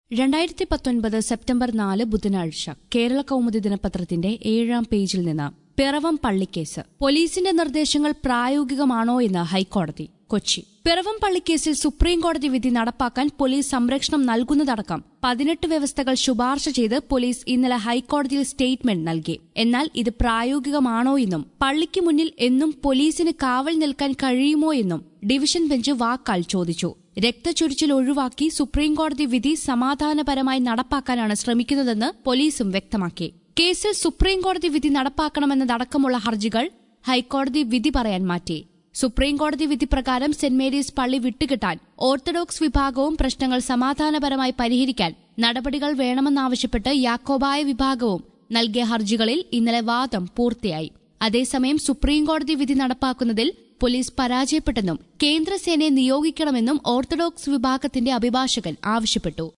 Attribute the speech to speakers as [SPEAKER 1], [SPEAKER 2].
[SPEAKER 1] രണ്ടായിരത്തി പത്തൊൻപത് സെപ്റ്റംബർ നാല് ബുധനാഴ്ച കേരള കൗമുദി ദിനപത്രത്തിന്റെ ഏഴാം പേജിൽ നിന്ന് പിറവം പള്ളിക്കേസ് പോലീസിന്റെ നിർദ്ദേശങ്ങൾ പ്രായോഗികമാണോ എന്ന് ഹൈക്കോടതി കൊച്ചി പിറവം പള്ളിക്കേസിൽ സുപ്രീം കോടതി വിധി നടപ്പാക്കാൻ പോലീസ് സംരക്ഷണം നൽകുന്നതടക്കം പതിനെട്ട് വ്യവസ്ഥകൾ ശുപാർശ ചെയ്ത് പോലീസ് ഇന്നലെ ഹൈക്കോടതിയിൽ സ്റ്റേറ്റ്മെന്റ് നൽകി എന്നാൽ ഇത് പ്രായോഗികമാണോ എന്നും പള്ളിക്ക് മുന്നിൽ എന്നും പോലീസിന് കാവൽ നിൽക്കാൻ കഴിയുമോ എന്നും ഡിവിഷൻ ബെഞ്ച് വാക്കാൽ ചോദിച്ചു രക്തച്ചൊരിച്ചിൽ ഒഴിവാക്കി സുപ്രീംകോടതി വിധി സമാധാനപരമായി നടപ്പാക്കാനാണ് ശ്രമിക്കുന്നതെന്ന് പോലീസും വ്യക്തമാക്കി കേസിൽ സുപ്രീംകോടതി വിധി നടപ്പാക്കണമെന്നതടക്കമുള്ള ഹർജികൾ ഹൈക്കോടതി വിധി പറയാൻ മാറ്റി സുപ്രീംകോടതി വിധി പ്രകാരം സെന്റ് മേരീസ് പള്ളി വിട്ടുകിട്ടാൻ ഓർത്തഡോക്സ് വിഭാഗവും പ്രശ്നങ്ങൾ സമാധാനപരമായി പരിഹരിക്കാൻ നടപടികൾ വേണമെന്നാവശ്യപ്പെട്ട് യാക്കോബായ വിഭാഗവും നൽകിയ ഹർജികളിൽ ഇന്നലെ വാദം പൂർത്തിയായി അതേസമയം സുപ്രീംകോടതി വിധി നടപ്പാക്കുന്നതിൽ പോലീസ് പരാജയപ്പെട്ടെന്നും കേന്ദ്രസേനയെ നിയോഗിക്കണമെന്നും ഓർത്തഡോക്സ് വിഭാഗത്തിന്റെ അഭിഭാഷകൻ ആവശ്യപ്പെട്ടു